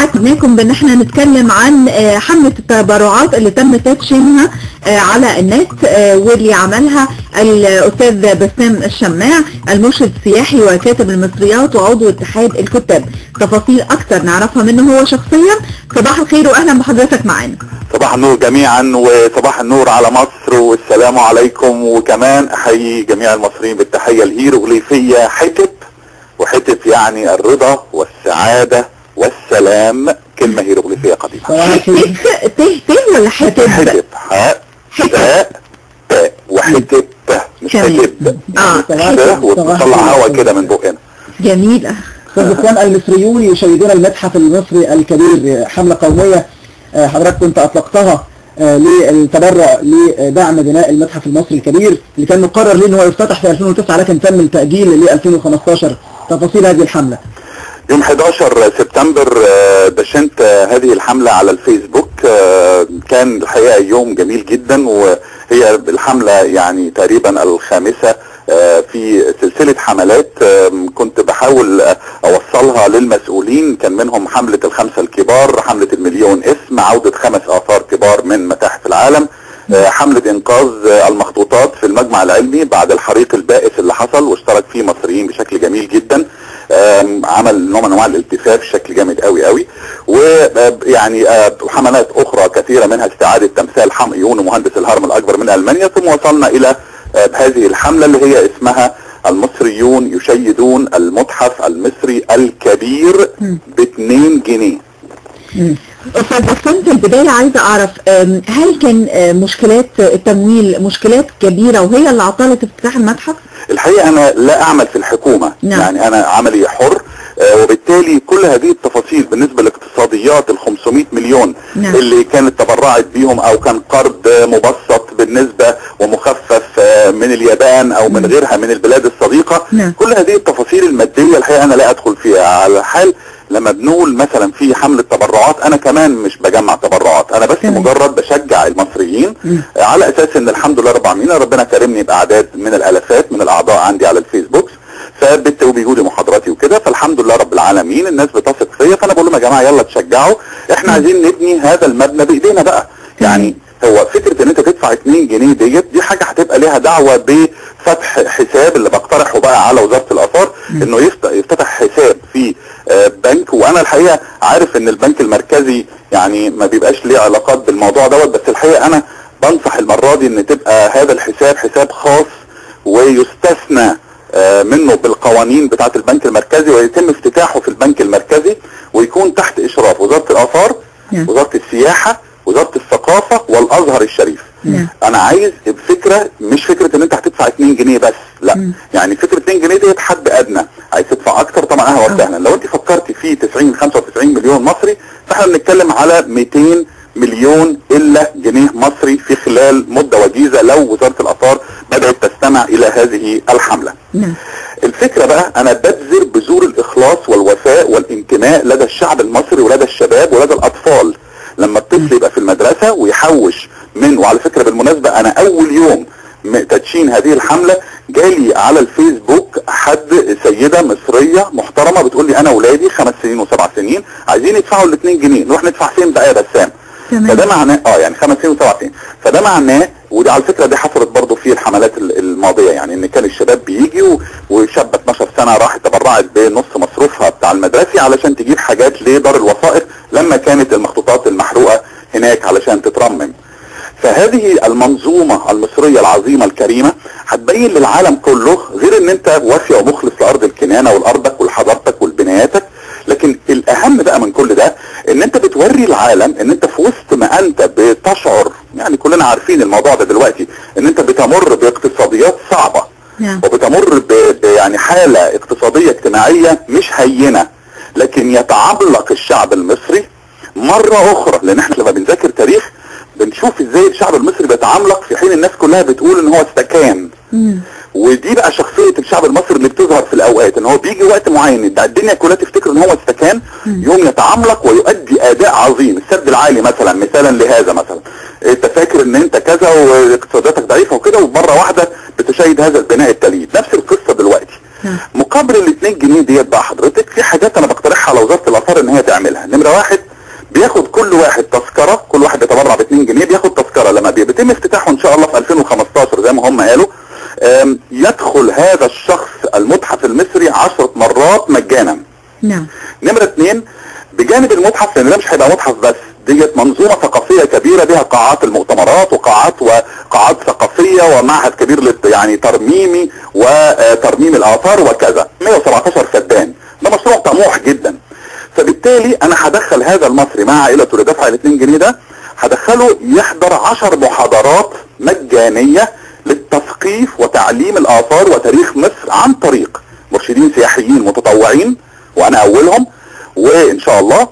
وعدناكم بان احنا نتكلم عن آه، حملة التبرعات اللي تم تدشينها آه، على النت آه، واللي عملها الاستاذ بسام الشماع المرشد السياحي وكاتب المصريات وعضو اتحاد الكتاب تفاصيل اكتر نعرفها منه هو شخصيا صباح الخير واهلا بحضرتك معانا صباح النور جميعا وصباح النور على مصر والسلام عليكم وكمان احيي جميع المصريين بالتحيه الهيروغليفيه حتب وحتب يعني الرضا والسعاده والسلام كلمه هيروغليفيه قديمه ته ته ته ولا حتب حتب حاء تاء تاء وحتب مش تمام. حتب اه ت وتطلع هوا كده من بقنا جميل استاذ بسام المصريون يشيدون المتحف المصري الكبير حملة قومية آه، حضرتك كنت اطلقتها آه، للتبرع لدعم بناء المتحف المصري الكبير اللي كان مقرر ليه ان هو يفتتح في 2009 لكن تم التأجيل ل 2015 تفاصيل هذه الحملة يوم 11 سبتمبر آه، دشنت آه، هذه الحملة على الفيسبوك آه، كان الحقيقة يوم جميل جدا وهي الحملة يعني تقريبا الخامسة آه، في سلسلة حملات آم، كنت بحاول آه، أوصلها للمسؤولين كان منهم حملة الخمسة الكبار حملة المليون اسم عودة خمس آثار كبار من متاحف العالم آه، حملة إنقاذ آه، المخطوطات في المجمع العلمي بعد الحريق البائس اللي حصل واشترك فيه مصريين بشكل جميل جدا آم، عمل نوع من انواع الالتفاف بشكل جامد قوي قوي ويعني حملات اخرى كثيره منها استعاده تمثال حم يونو مهندس الهرم الاكبر من المانيا ثم وصلنا الى آه، هذه الحمله اللي هي اسمها المصريون يشيدون المتحف المصري الكبير ب 2 جنيه استاذ بسام في البدايه عايزه اعرف أم، هل كان أه، مشكلات التمويل مشكلات كبيره وهي اللي عطلت افتتاح المتحف؟ الحقيقه انا لا اعمل في الحكومه نعم. يعني انا عملي حر آه، وبالتالي كل هذه التفاصيل بالنسبه لاقتصاديات ال 500 مليون نعم. اللي كانت تبرعت بيهم او كان قرض آه، مبسط بالنسبه ومخفف آه، من اليابان او من غيرها من البلاد الصديقه نعم. كل هذه التفاصيل الماديه الحقيقه انا لا ادخل فيها على حال لما بنقول مثلا في حمله تبرعات انا كمان مش بجمع تبرعات انا بس تمام. مجرد بشجع المصريين آه، على اساس ان الحمد لله رب العالمين ربنا كرمني باعداد من الالافات من الاعضاء عندي على الفيسبوك فبت وبيجوا لي محاضراتي وكده فالحمد لله رب العالمين الناس بتثق فيا فانا بقول لهم يا جماعه يلا تشجعوا احنا عايزين نبني هذا المبنى بايدينا بقى يعني هو فكره ان انت تدفع 2 جنيه ديت دي حاجه هتبقى ليها دعوه بفتح حساب اللي بقترحه بقى على وزاره الاثار انه يفت- يفتتح حساب في آه، بنك وانا الحقيقه عارف ان البنك المركزي يعني ما بيبقاش ليه علاقات بالموضوع دوت بس الحقيقه انا بنصح المره دي ان تبقى هذا الحساب حساب خاص ويستثنى آه، منه بالقوانين بتاعه البنك المركزي ويتم افتتاحه في البنك المركزي ويكون تحت اشراف وزاره الاثار نعم. وزاره السياحه وزاره الثقافه والازهر الشريف نعم. انا عايز بفكره مش فكره ان انت هتدفع 2 جنيه بس لا يعني فكره 2 جنيه ديت حد ادنى عايز تدفع اكتر طبعا اهلا وسهلا لو انت فكرتي في 90 95 مليون مصري فاحنا بنتكلم على 200 مليون الا جنيه مصري في خلال مده وجيزه لو وزاره الاثار بدات تستمع الى هذه الحمله نعم الفكرة بقى انا ببذر بذور الاخلاص والوفاء والانتماء لدى الشعب المصري ولدى الشباب ولدى الاطفال لما الطفل يبقى في المدرسة ويحوش من وعلى فكرة بالمناسبة انا اول يوم م- تدشين هذه الحملة جالي على الفيسبوك حد سيدة مصرية محترمة بتقول لي انا ولادي خمس سنين وسبع سنين عايزين يدفعوا ال 2 جنيه نروح ندفع فين بقى يا بسام تمام. فده معناه اه يعني خمس سنين وسبع سنين فده معناه ودي على فكره دي حصلت برضه في الحملات ال- الماضيه يعني ان كان الشباب بيجي و- وشابه 12 سنه راحت تبرعت بنص مصروفها بتاع المدرسي علشان تجيب حاجات لدار الوثائق لما كانت المخطوطات المحروقه هناك علشان تترمم فهذه المنظومة المصرية العظيمة الكريمة هتبين للعالم كله غير ان انت وافي ومخلص لارض الكنانة ولارضك ولحضارتك ولبناياتك لكن الاهم بقى من كل ده ان انت بتوري العالم ان انت في وسط ما انت بتشعر يعني كلنا عارفين الموضوع ده دلوقتي ان انت بتمر باقتصاديات صعبة نعم. وبتمر ب ب- يعني حالة اقتصادية اجتماعية مش هينة لكن يتعلق الشعب المصري مرة اخرى لان احنا لما بنذاكر تاريخ بنشوف ازاي الشعب المصري بيتعملق في حين الناس كلها بتقول ان هو استكان ودي بقى شخصية الشعب المصري اللي بتظهر في الاوقات ان هو بيجي وقت معين ده الدنيا كلها تفتكر ان هو استكان يوم يتعملق ويؤدي اداء عظيم السد العالي مثلا مثالا لهذا مثلا انت فاكر ان انت كذا واقتصاداتك ضعيفة وكده ومرة واحدة بتشاهد هذا البناء التليد نفس القصة دلوقتي مقابل ال 2 جنيه ديت بقى حضرتك في حاجات انا بقترحها على وزاره الاثار ان هي تعملها نمره واحد بياخد كل واحد تذكره كل واحد بيتبرع ب 2 جنيه بياخد تذكره لما بيتم افتتاحه ان شاء الله في 2015 زي ما هم قالوا آم، يدخل هذا الشخص المتحف المصري 10 مرات مجانا نعم نمرة اتنين بجانب المتحف لان ده مش هيبقى متحف بس ديت منظومة ثقافية كبيرة بها قاعات المؤتمرات وقاعات وقاعات ثقافية ومعهد كبير للت يعني ترميمي وترميم الآثار وكذا 117 فدان ده مشروع طموح جدا فبالتالي انا هدخل هذا المصري مع عائلته لدفع ال 2 جنيه ده هدخله يحضر 10 محاضرات مجانية للتثقيف وتعليم الآثار وتاريخ مصر عن طريق مرشدين سياحيين متطوعين وانا اولهم وان شاء الله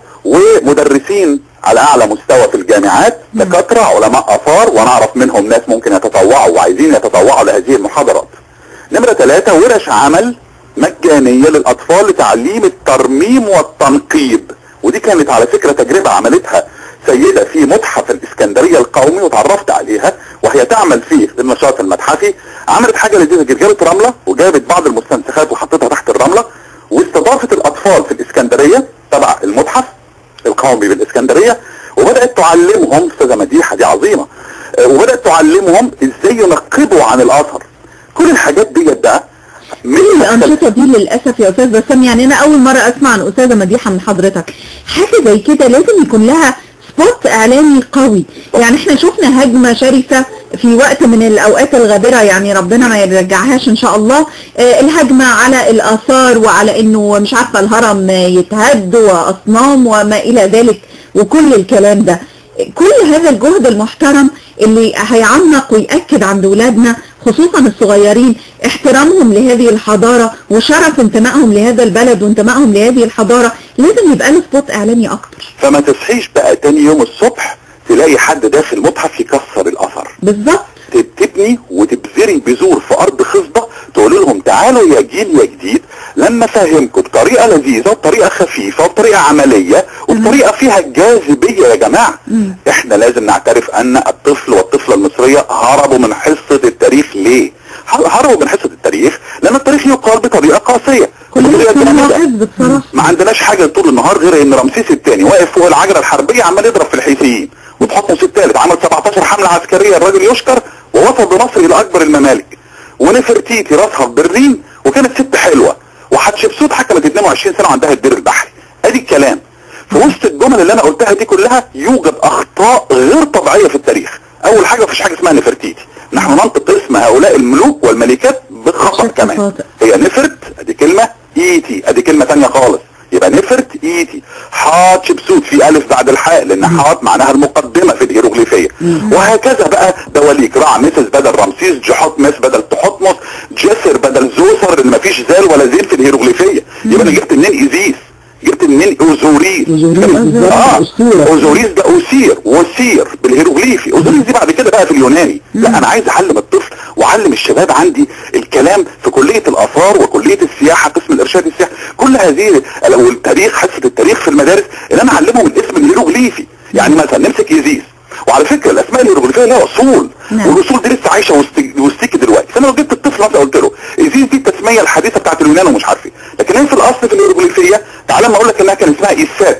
ومدرسين على اعلى مستوى في الجامعات دكاتره علماء اثار ونعرف منهم ناس ممكن يتطوعوا وعايزين يتطوعوا لهذه المحاضرات نمرة ثلاثة ورش عمل مجانية للأطفال لتعليم الترميم والتنقيب ودي كانت على فكرة تجربة عملتها سيدة في متحف الإسكندرية القومي وتعرفت عليها وهي تعمل فيه النشاط المتحفي عملت حاجة لذيذة جدا جابت رملة وجابت بعض المستنسخات وحطتها تحت الرملة واستضافت الأطفال في الإسكندرية تبع المتحف القومي بالإسكندرية وبدأت تعلمهم أستاذة مديحة دي عظيمة آه، وبدأت تعلمهم إزاي ينقبوا عن الأثر كل الحاجات ديت بقى من كل الأنشطة دي للأسف يا أستاذ بسام يعني أنا أول مرة أسمع عن أستاذة مديحة من حضرتك حاجة زي كده لازم يكون لها سبوت إعلامي قوي يعني احنا شفنا هجمة شرسة في وقت من الأوقات الغابرة يعني ربنا ما يرجعهاش إن شاء الله آه، الهجمة على الآثار وعلى إنه مش عارفة الهرم يتهد وأصنام وما إلى ذلك وكل الكلام ده كل هذا الجهد المحترم اللي هيعمق ويأكد عند ولادنا خصوصا الصغيرين احترامهم لهذه الحضارة وشرف انتمائهم لهذا البلد وانتمائهم لهذه الحضارة لازم يبقى له سبوت اعلامي اكتر فما تصحيش بقى تاني يوم الصبح تلاقي حد داخل متحف يكسر الاثر بالظبط تبني وتبذري بذور في ارض خصبه تقول لهم تعالوا يا جيل يا جديد لما افهمكم بطريقه لذيذه وبطريقه خفيفه وبطريقه عمليه وبطريقه فيها جاذبيه يا جماعه مم. احنا لازم نعترف ان الطفل والطفله المصريه هربوا من حصه التاريخ ليه؟ هربوا من حصه التاريخ لان التاريخ يقال بطريقه قاسيه كلنا بطريقة كنا جامدة. حزب بصراحة ما عندناش حاجه طول النهار غير ان رمسيس الثاني واقف فوق العجله الحربيه عمال يضرب في الحيثيين وتحطمس الثالث عمل 17 حمله عسكريه الراجل يشكر ووصل بمصر الى اكبر الممالك ونفرتيتي راسها في برلين وكانت ست حلوه وحتشبسوت حكمت 22 سنه وعندها الدير البحري ادي الكلام في وسط الجمل اللي انا قلتها دي كلها يوجد اخطاء غير طبيعيه في التاريخ اول حاجه مفيش حاجه اسمها نفرتيتي نحن ننطق اسم هؤلاء الملوك والملكات بالخطا بشكل كمان خاطئ. هي نفرت ادي كلمة ايتي ادي كلمة تانية خالص يبقى نفرت ايتي حاط شبسوت في الف بعد الحاء لان حاط معناها المقدمة في الهيروغليفية وهكذا بقى دواليك رعمسس بدل رمسيس جحتمس بدل تحتمس جسر بدل زوسر اللي مفيش زال ولا زين في الهيروغليفية يبقى انا جبت منين ايزيس جبت منين اوزوريس أوزوريس بالظبط اه أسطورة اوزوريس ده اوسير وسير بالهيروغليفي اوزوريس دي بعد كده بقى في اليوناني لا انا عايز اعلم الطفل واعلم الشباب عندي الكلام في كليه الاثار وكليه السياحه قسم الارشاد السياحي كل هذه والتاريخ حصه التاريخ في المدارس ان انا اعلمهم الاسم الهيروغليفي يعني مثلا نمسك ايزيس وعلى فكره الاسماء الهيروغليفيه لها اصول نعم. والاصول دي لسه عايشه وسط- وسطيكي دلوقتي فانا لو جبت الطفل مثلا قلت له ايزيس دي التسميه الحديثه بتاعت اليونان ومش عارف ايه لكن هي في الاصل في الهيروغليفيه تعالى ما اقول لك انها كان اسمها ايسات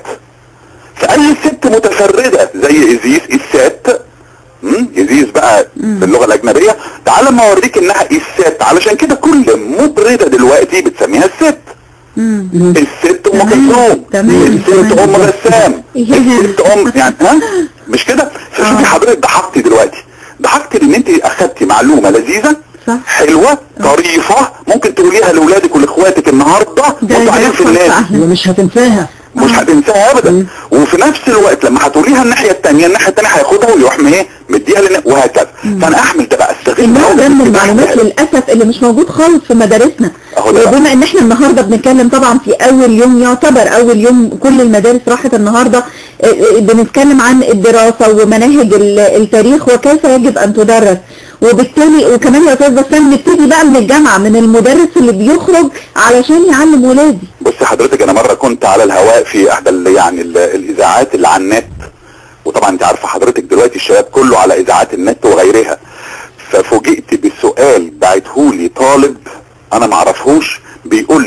فاي ست متفرده زي ايزيس ايسات مم؟ ايزيس بقى باللغه الاجنبيه تعالى ما اوريك انها ايسات علشان كده كل مبرده دلوقتي بتسميها الست مم. الست ام تمام، كلثوم تمام، الست تمام. ام غسام الست ام يعني ها مش كده فشوفي آه. حضرتك ضحكتي دلوقتي ضحكتي لان انت اخدتي معلومه لذيذه صح. حلوه طريفه ممكن تقوليها لاولادك ولاخواتك النهارده ده وانتوا قاعدين في بيحصل النادي فعلا. ومش هتنساها مش هتنساها ابدا وفي نفس الوقت لما هتقوليها الناحيه الثانيه الناحيه الثانيه هياخدها ويروح ايه مديها لنا وهكذا فانا احمل ده بقى استغل النوع ده ده من واستفيد المعلومات ده. للاسف اللي مش موجود خالص في مدارسنا أهو ده بقى. وبما ان احنا النهارده بنتكلم طبعا في اول يوم يعتبر اول يوم كل المدارس راحت النهارده آه، آه، بنتكلم عن الدراسه ومناهج ال- التاريخ وكيف يجب ان تدرس وبالتالي وكمان يا استاذ بسام نبتدي بقى من الجامعه من المدرس اللي بيخرج علشان يعلم ولادي بصي حضرتك انا مره كنت على الهواء في احدى ال- يعني ال- الاذاعات اللي على النت وطبعا انت عارفه حضرتك دلوقتي الشباب كله على اذاعات النت وغيرها ففوجئت بسؤال بعتهولي طالب انا معرفهوش بيقول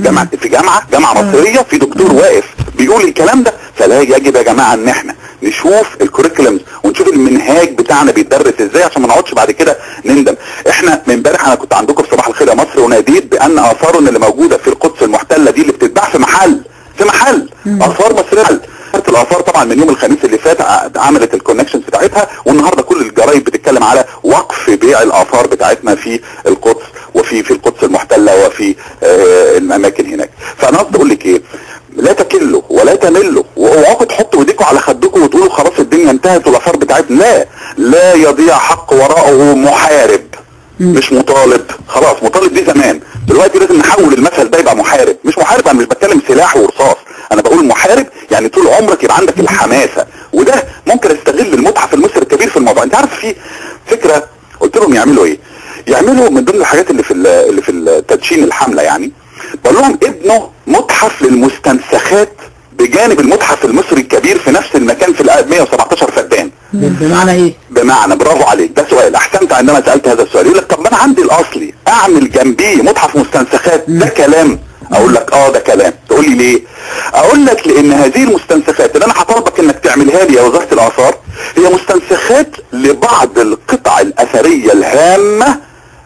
جامعه في جامعه جامعه مصريه في دكتور واقف بيقول الكلام ده فلا يجب يا جماعه ان احنا نشوف الكوريكولمز ونشوف المنهاج بتاعنا بيتدرس ازاي عشان ما نقعدش بعد كده نندم احنا من امبارح انا كنت عندكم في صباح الخير يا مصر وناديت بان اثارنا اللي موجوده في القدس المحتله دي اللي بتتباع في محل في محل اثار مصريه الاثار طبعا من يوم الخميس اللي فات ع- عملت الكونكشنز بتاعتها والنهارده كل الجرايد بتتكلم على وقف بيع الاثار بتاعتنا في القدس وفي في القدس المحتله وفي آه الاماكن هناك فانا قصدي اقول لك ايه لا تكلوا ولا تملوا واوعوا تحطوا ايديكم على خدكم وتقولوا خلاص الدنيا انتهت والاثار بتاعتنا لا لا يضيع حق وراءه محارب مش مطالب خلاص مطالب دي زمان دلوقتي لازم نحول المثل ده يبقى محارب مش محارب انا مش بتكلم سلاح ورصاص انا بقول محارب يعني طول عمرك يبقى عندك الحماسه وده ممكن استغل المتحف المصري الكبير في الموضوع انت عارف في فكره قلت لهم يعملوا ايه يعملوا من ضمن الحاجات اللي في ال- اللي في التدشين الحمله يعني بقول لهم ابنوا متحف للمستنسخات بجانب المتحف المصري الكبير في نفس المكان في الآب 117 فدان بمعنى ايه؟ بمعنى برافو عليك ده سؤال احسنت عندما سالت هذا السؤال يقول لك طب ما انا عندي الاصلي اعمل جنبيه متحف مستنسخات ده كلام اقول لك اه ده كلام تقول لي ليه اقول لك لان هذه المستنسخات اللي انا هطالبك انك تعملها لي يا وزاره الاثار هي مستنسخات لبعض القطع الاثريه الهامه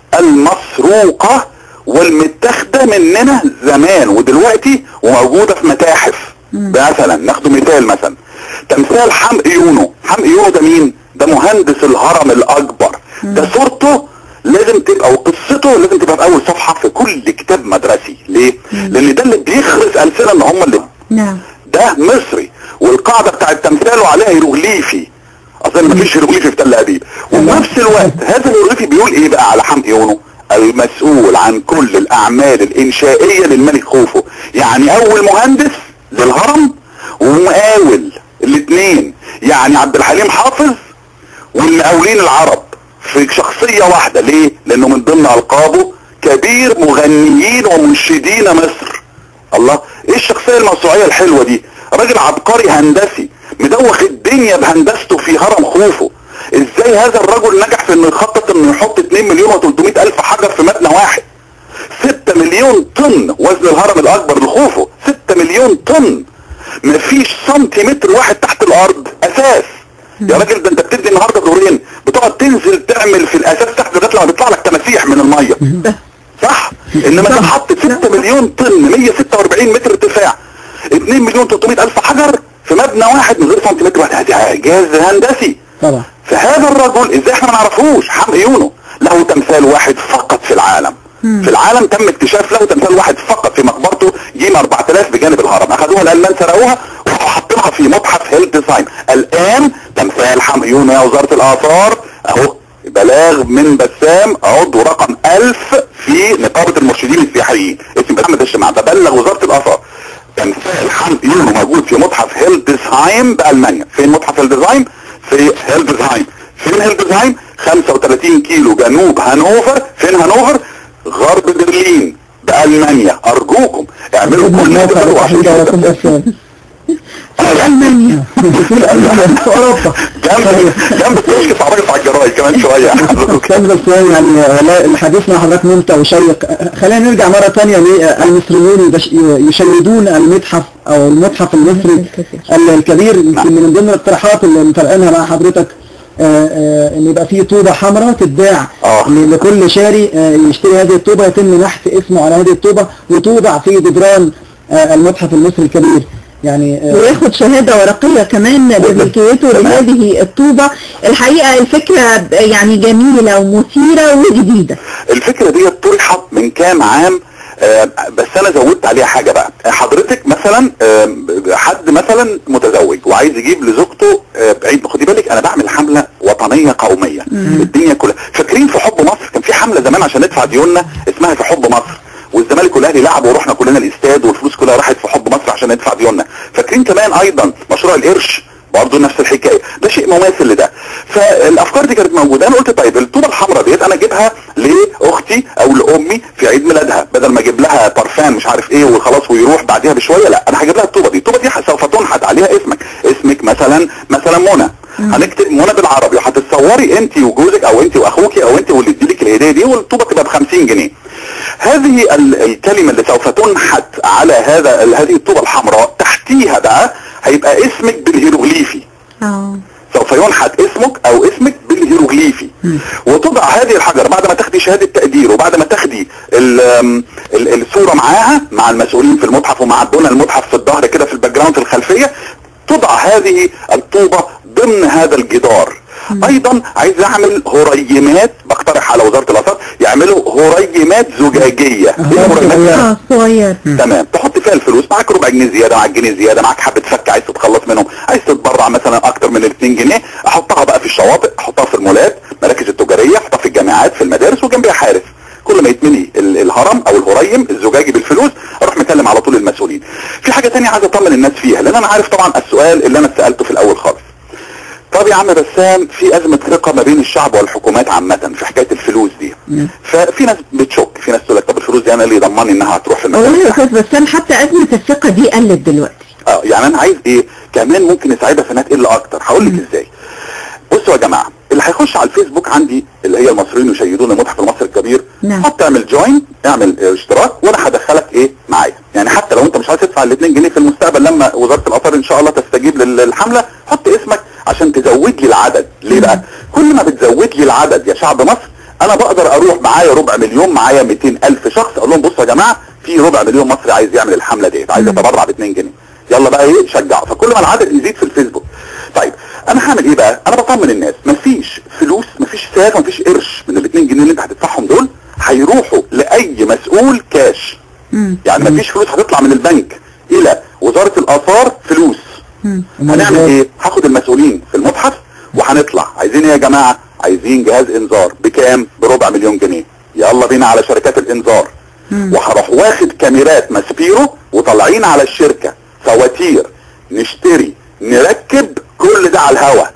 المسروقه والمتاخده مننا زمان ودلوقتي وموجوده في متاحف مثلا ناخد مثال مثلا تمثال حمق يونو حمق يونو ده مين ده مهندس الهرم الاكبر ده صورته لازم تبقى وقصته لازم تبقى في اول صفحه في كل كتاب مدرسي ليه لان ده اللي بيخرس السنه ان هم اللي نعم ده مصري والقاعده بتاعت تمثاله عليها هيروغليفي اصلا مفيش هيروغليفي في تل ابيب وفي نفس الوقت هذا الهيروغليفي بيقول ايه بقى على حمق يونو المسؤول عن كل الاعمال الانشائيه للملك خوفو يعني اول مهندس للهرم ومقاول الاثنين يعني عبد الحليم حافظ والمقاولين العرب في شخصية واحدة ليه لانه من ضمن القابه كبير مغنيين ومنشدين مصر الله ايه الشخصية الموسوعية الحلوة دي راجل عبقري هندسي مدوخ الدنيا بهندسته في هرم خوفو ازاي هذا الرجل نجح في انه يخطط انه يحط 2 مليون و300 الف حجر في مبنى واحد 6 مليون طن وزن الهرم الاكبر لخوفو 6 مليون طن مفيش سنتيمتر واحد تحت الارض اساس يا راجل ده انت بتبني النهارده دورين بتقعد تنزل تعمل في الاساس تحت لغايه لما بيطلع لك تماسيح من الميه صح انما انت حط 6 مليون طن 146 متر ارتفاع 2 مليون 300 الف حجر في مبنى واحد من غير سنتيمتر واحد هذا اعجاز هندسي طبعا فهذا الرجل ازاي احنا ما نعرفوش حمق يونو له تمثال واحد فقط في العالم في العالم تم اكتشاف له تمثال واحد فقط في مقبرته جيم 4000 بجانب الهرم اخذوها الالمان سرقوها وحطوها في متحف هيل ديزاين الان تمثال حمق يونو يا وزاره الاثار اهو بلاغ من بسام عضو رقم 1000 في نقابه المرشدين السياحيين اسم محمد الشمع ببلغ وزاره الاثار تمثال حمق يونو موجود في متحف هيلدزهايم بالمانيا فين متحف هيلدزهايم في هيلدزهايم فين هيلدزهايم 35 كيلو جنوب هانوفر فين هانوفر غرب برلين بألمانيا أرجوكم اعملوا ابن كل اللي الموقع تقدروا الوحيد عشان على كده. كل أسفل في ألمانيا في ألمانيا في أوروبا جنب جنب كشك عراجل على الجرايد كمان شوية كان بس يعني والله الحديث مع حضرتك ممتع وشيق خلينا نرجع مرة ثانية للمصريون يش- يشيدون المتحف أو المتحف المصري ال- الكبير يمكن من ضمن الاقتراحات اللي مفرقينها مع حضرتك آه، آه، ان يبقى في طوبة حمراء تتباع آه. ل- لكل شاري آه، يشتري هذه الطوبة يتم نحت اسمه على هذه الطوبة وتوضع في جدران آه، المتحف المصري الكبير يعني آه، وياخد شهادة ورقية كمان بملكيته لهذه الطوبة الحقيقة الفكرة يعني جميلة ومثيرة وجديدة الفكرة دي طرحت من كام عام آه، بس انا زودت عليها حاجة بقى حضرتك مثلا آه، حد مثلا متزوج وعايز يجيب لزوجته آه، عيد خدي بالك انا بعمل حملة وطنية قومية الدنيا كلها فاكرين في حب مصر كان في حملة زمان عشان ندفع ديوننا اسمها في حب مصر والزمالك والاهلي لعبوا ورحنا كلنا الاستاد والفلوس كلها راحت في حب مصر عشان ندفع ديوننا فاكرين كمان ايضا مشروع القرش برضه نفس الحكايه ده شيء مماثل لده فالافكار دي كانت موجوده انا قلت طيب الطوبه الحمراء ديت انا اجيبها لاختي او لامي في عيد ميلادها بدل ما اجيب لها بارفان مش عارف ايه وخلاص ويروح بعديها بشويه لا انا هجيب لها الطوبه دي الطوبه دي سوف تنحت عليها اسمك اسمك مثلا مثلا منى هنكتب منى بالعربي وهتتصوري انت وجوزك او انت واخوكي او انت واللي يديلك الهديه دي والطوبه تبقى ب 50 جنيه هذه ال- الكلمة اللي سوف تنحت على هذا ال- هذه الطوبة الحمراء تحتيها بقى هيبقى اسمك بالهيروغليفي اه سوف ينحت اسمك او اسمك بالهيروغليفي وتضع هذه الحجر بعد ما تاخدي شهادة تقدير وبعد ما تاخدي ال ال الصورة معاها مع المسؤولين في المتحف ومع بنى المتحف في الظهر كده في الباك جراوند في الخلفية تضع هذه الطوبة ضمن هذا الجدار ايضا عايز اعمل هريمات بقترح على وزارة الاثار يعملوا هريمات زجاجية ايه الهريمات اه صغير تمام تحط فيها الفلوس معاك ربع جنيه زياده معاك جنيه زياده معاك حبه فك عايز تتخلص منهم عايز تتبرع مثلا اكتر من 2 جنيه احطها بقى في الشواطئ احطها في المولات مراكز التجاريه احطها في الجامعات في المدارس وجنبها حارس كل ما يتملي ال- الهرم او الهريم الزجاجي بالفلوس اروح مكلم على طول المسؤولين في حاجه تانية عايز اطمن الناس فيها لان انا عارف طبعا السؤال اللي انا اتسالته في الاول خالص طب يا عم بسام في ازمه ثقه ما بين الشعب والحكومات عامه في حكايه الفلوس دي ففي ناس بتشك في ناس تقول لك طب الفلوس دي انا اللي يضمني انها هتروح في المكان والله يا الصح. استاذ بسام حتى ازمه الثقه دي قلت دلوقتي اه يعني انا عايز ايه كمان ممكن يساعدها في انها تقل اكتر هقول لك ازاي بصوا يا جماعه اللي هيخش على الفيسبوك عندي اللي هي المصريين يشيدون المتحف المصري الكبير نعم. حط اعمل جوين اعمل اه، اشتراك وانا هدخلك ايه معايا يعني حتى لو انت مش عايز تدفع ال 2 جنيه في المستقبل لما وزاره الاثار ان شاء الله تستجيب لل- للحمله حط اسمك عشان تزود لي العدد ليه بقى كل ما بتزود لي العدد يا شعب مصر انا بقدر اروح معايا ربع مليون معايا 200 الف شخص اقول لهم بصوا يا جماعه في ربع مليون مصري عايز يعمل الحمله ديت عايز يتبرع ب 2 جنيه يلا بقى ايه شجعوا فكل ما العدد يزيد في الفيسبوك طيب انا هعمل ايه بقى انا بطمن الناس مفيش فلوس مفيش ساغ مفيش قرش من ال 2 جنيه اللي انت هتدفعهم دول هيروحوا لاي مسؤول كاش يعني مفيش فلوس هتطلع من البنك الى وزاره الاثار فلوس هنعمل ايه هاخد المسؤولين في المتحف وهنطلع عايزين ايه يا جماعه عايزين جهاز انذار بكام بربع مليون جنيه يلا بينا على شركات الانذار وهروح واخد كاميرات ماسبيرو وطالعين على الشركه فواتير نشتري نركب كل ده على الهوا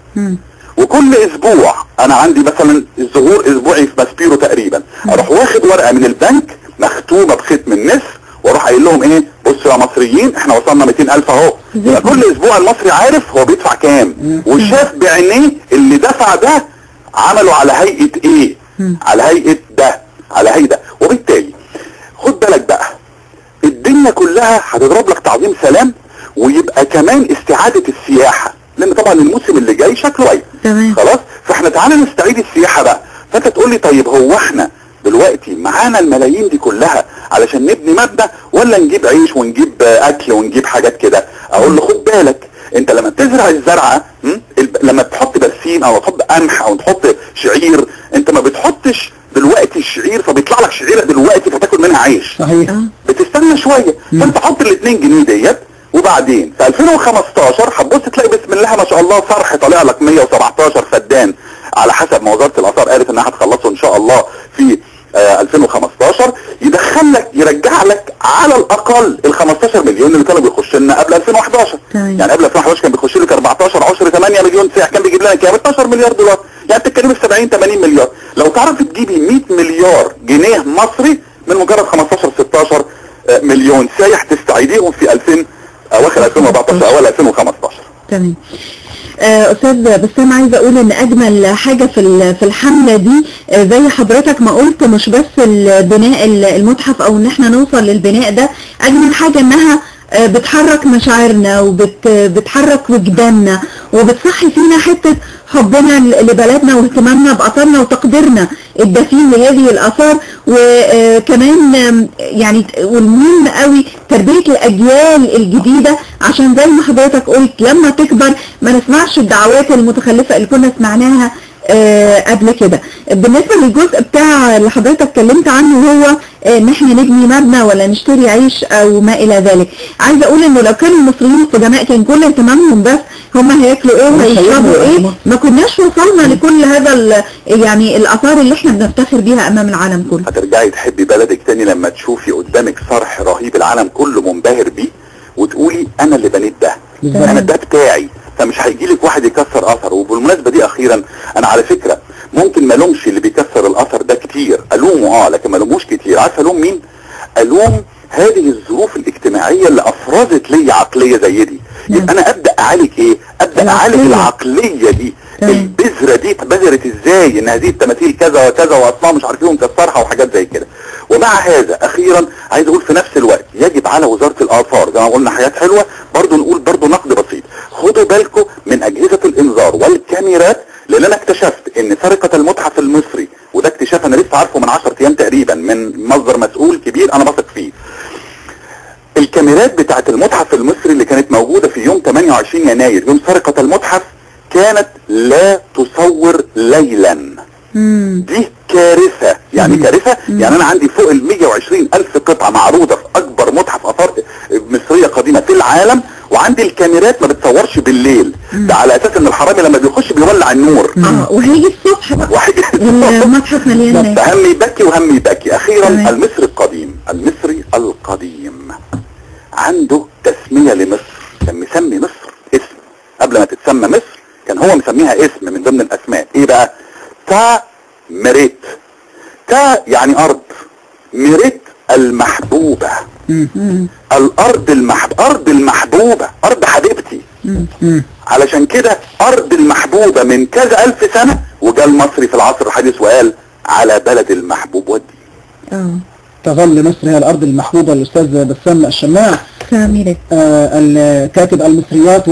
وكل اسبوع انا عندي مثلا الظهور اسبوعي في ماسبيرو تقريبا اروح واخد ورقه من البنك مختومه بختم النسر واروح قايل لهم ايه بصوا يا مصريين احنا وصلنا 200000 اهو يبقى كل اسبوع المصري عارف هو بيدفع كام وشاف بعينيه اللي دفع ده عمله على هيئه ايه على هيئه ده على هيئه ده وبالتالي خد بالك بقى الدنيا كلها هتضرب لك تعظيم سلام ويبقى كمان استعادة السياحة لان طبعا الموسم اللي جاي شكله ايه تمام. خلاص فاحنا تعالى نستعيد السياحة بقى فانت تقول لي طيب هو احنا دلوقتي معانا الملايين دي كلها علشان نبني مبنى ولا نجيب عيش ونجيب آه، اكل ونجيب حاجات كده اقول له خد بالك انت لما بتزرع الزرعه م? الب- لما تحط برسيم او تحط قمح او تحط شعير انت ما بتحطش دلوقتي الشعير فبيطلع لك شعيره دلوقتي فتاكل منها عيش صحيح اه بتستنى شويه فانت حط ال 2 جنيه ديت وبعدين في 2015 هتبص تلاقي بسم الله ما شاء الله صرح طالع لك 117 فدان على حسب ما وزاره الاثار قالت انها هتخلصه ان شاء الله في آه 2015 يدخل لك يرجع لك على الاقل ال 15 مليون اللي كانوا بيخش لنا قبل 2011 تمام. يعني قبل 2011 كان بيخش لك 14 10 8 مليون ساعه كان بيجيب لنا كام 12 مليار دولار يعني بتتكلمي في 70 80 مليار لو تعرفي تجيبي 100 مليار جنيه مصري من مجرد 15 16 آه، مليون سايح تستعيديهم في 2000 اواخر 2014 اوائل 2015 تمام آه، استاذ بسام عايزه اقول ان اجمل حاجه في ال- في الحمله دي آه، زي حضرتك ما قلت مش بس البناء ال- المتحف او ان احنا نوصل للبناء ده اجمل حاجه انها آه، بتحرك مشاعرنا وبتحرك وجداننا وبتصحي فينا حته حبنا ل- لبلدنا واهتمامنا باثارنا وتقديرنا الدفين لهذه الاثار وكمان آم، يعني والمهم قوي تربيه الاجيال الجديده عشان زي ما حضرتك قلت لما تكبر ما نسمعش الدعوات المتخلفه اللي كنا سمعناها آه، قبل كده بالنسبه للجزء بتاع اللي حضرتك اتكلمت عنه هو آه، ان احنا نبني مبنى ولا نشتري عيش او ما الى ذلك عايزه اقول انه لو كان المصريين القدماء كان كل اهتمامهم بس هم هياكلوا ايه وهيشربوا ايه ما كناش وصلنا لكل هذا ال- يعني الاثار اللي احنا بنفتخر بيها امام العالم كله هترجعي تحبي بلدك تاني لما تشوفي قدامك صرح رهيب العالم كله منبهر بيه وتقولي انا اللي بنيت ده بالظبط. انا ده بتاعي فمش هيجي لك واحد يكسر اثر وبالمناسبه دي اخيرا انا على فكره ممكن ما الومش اللي بيكسر الاثر ده كتير الومه اه لكن ما الوموش كتير عارفه الوم مين الوم هذه الظروف الاجتماعيه اللي افرزت لي عقليه زي دي نعم. يبقى انا ابدا اعالج ايه ابدا اعالج العقلية. العقليه دي تمام. البذره دي اتبذرت ازاي ان هذه التماثيل كذا وكذا واصنام مش عارف ايه ونكسرها وحاجات زي كده ومع هذا اخيرا عايز اقول في نفس الوقت يجب على وزاره الاثار زي ما قلنا حياه حلوه برضو نقول برضو نقد بسيط خدوا بالكم من اجهزه الانذار والكاميرات لان انا اكتشفت ان سرقه المتحف المصري وده اكتشاف انا لسه عارفه من 10 ايام تقريبا من مصدر مسؤول كبير انا بثق فيه الكاميرات بتاعت المتحف المصري اللي كانت موجودة في يوم 28 يناير يوم سرقة المتحف كانت لا تصور ليلا مم. دي كارثة يعني كارثة يعني انا عندي فوق ال 120 الف قطعة معروضة في اكبر متحف اثار مصرية قديمة في العالم وعندي الكاميرات ما بتصورش بالليل ده على اساس ان الحرامي لما بيخش بيولع النور اه وهيجي الصبح بقى واحد المتحف مليان ناس هم يبكي وهم يبكي اخيرا تمام. المصري القديم المصري القديم عنده تسمية لمصر كان مسمي مصر اسم قبل ما تتسمى مصر كان هو مسميها اسم من ضمن الاسماء ايه بقى تا مريت تا يعني ارض مريت المحبوبة الارض المحب ارض المحبوبة ارض حبيبتي علشان كده ارض المحبوبة من كذا الف سنة وجاء المصري في العصر الحديث وقال على بلد المحبوب ودي اه تظل مصر هي الأرض المحبوبة للأستاذ بسام الشماع ساميرة آه، الكاتب المصريات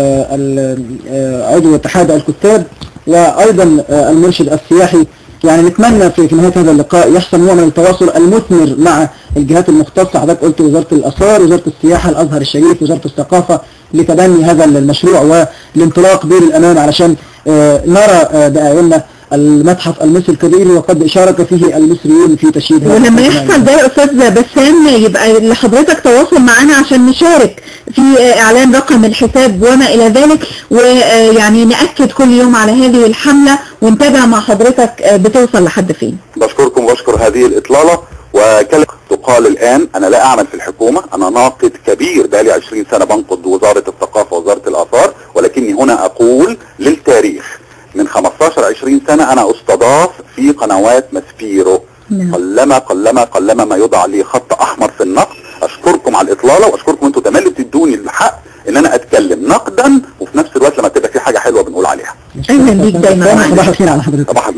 وعضو اتحاد الكتاب وأيضا آه، المرشد السياحي يعني نتمنى في في نهاية هذا اللقاء يحصل نوع من التواصل المثمر مع الجهات المختصة حضرتك قلت وزارة الآثار وزارة السياحة الأزهر الشريف وزارة الثقافة لتبني هذا المشروع والانطلاق بين الأمان علشان آه، نرى آه، بأعيننا المتحف المصري الكبير وقد شارك فيه المصريون في تشييد هذا ولما المتحف. يحصل ده يا استاذ بسام يبقى لحضرتك تواصل معانا عشان نشارك في آه، اعلان رقم الحساب وما الى ذلك ويعني ناكد كل يوم على هذه الحمله ونتابع مع حضرتك آه، بتوصل لحد فين بشكركم واشكر هذه الاطلالة وكلمة تقال الان انا لا اعمل في الحكومة انا ناقد كبير بقالي 20 سنة بنقد وزارة الثقافة ووزارة الاثار ولكني هنا اقول للتاريخ من 15 20 سنة انا استضاف في قنوات ماسبيرو نعم. قلما قلما قلما ما يوضع لي خط احمر في النقد اشكركم على الاطلالة واشكركم انتوا تملي بتدوني الحق ان انا اتكلم نقدا وفي نفس الوقت لما تبقى في حاجة حلوة بنقول عليها اهلا بيك دايما صباح معانا الخير على حضرتك صباح النور